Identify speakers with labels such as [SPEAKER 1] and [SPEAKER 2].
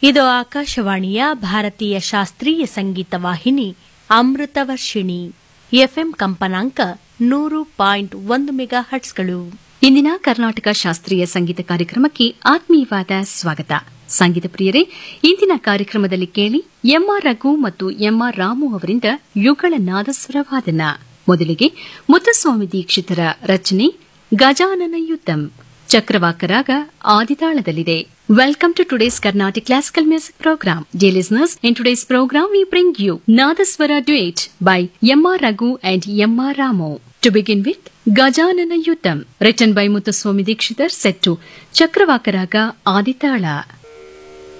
[SPEAKER 1] ಇದು ಆಕಾಶವಾಣಿಯ ಭಾರತೀಯ ಶಾಸ್ತ್ರೀಯ ಸಂಗೀತ ವಾಹಿನಿ ಅಮೃತವರ್ಷಿಣಿ ಎಫ್ಎಂ ಕಂಪನಾಂಕ ನೂರು ಪಾಯಿಂಟ್ ಒಂದು ಮೆಗಾ ಹಟ್ಸ್ಗಳು
[SPEAKER 2] ಇಂದಿನ ಕರ್ನಾಟಕ ಶಾಸ್ತ್ರೀಯ ಸಂಗೀತ ಕಾರ್ಯಕ್ರಮಕ್ಕೆ ಆತ್ಮೀಯವಾದ ಸ್ವಾಗತ ಸಂಗೀತ ಪ್ರಿಯರೇ ಇಂದಿನ ಕಾರ್ಯಕ್ರಮದಲ್ಲಿ ಕೇಳಿ ಎಂಆರ್ ರಘು ಮತ್ತು ಎಂಆರ್ ರಾಮು ಅವರಿಂದ ಯುಗಳ ನಾದಸ್ವರವಾದನ ಮೊದಲಿಗೆ ಮುತ್ತಸ್ವಾಮಿ ದೀಕ್ಷಿತರ ರಚನೆ ಗಜಾನನ ಯುದ್ಧಂ ಚಕ್ರವಾಕರಾಗ ಆದಿತಾಳದಲ್ಲಿದೆ welcome to today's Carnatic classical music programme dear listeners in today's programme we bring you nadaswara duet by MR Raghu and MR Ramu To begin with, Gajanana Yuddham, written by Muthuswami Dikshitar, set to Chakravakaraga Aditala.